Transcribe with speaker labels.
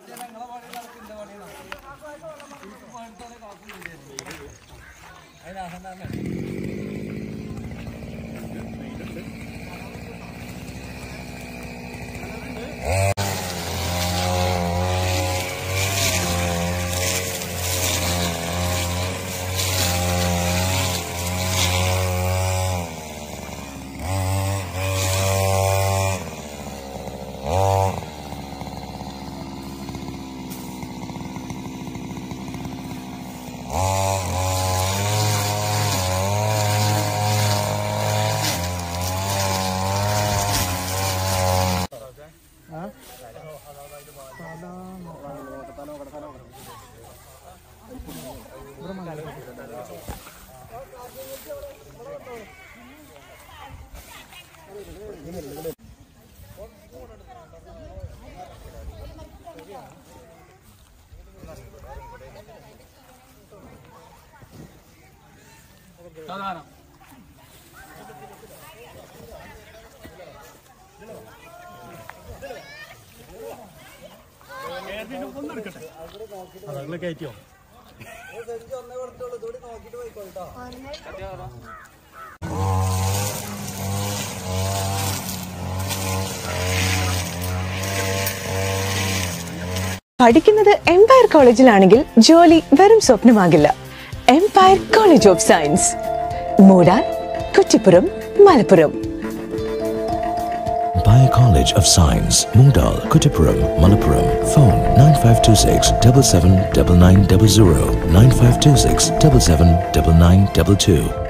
Speaker 1: അതങ്ങളെ കയറ്റിയോ
Speaker 2: പഠിക്കുന്നത് എംപയർ കോളേജിലാണെങ്കിൽ ജോലി വെറും സ്വപ്നമാകില്ല Empire College of Science Moodar Kuttippuram Malappuram
Speaker 3: Empire College of Science, Moondal, Kuttipuram, Malappuram. Phone 9526 779900 9526 779922.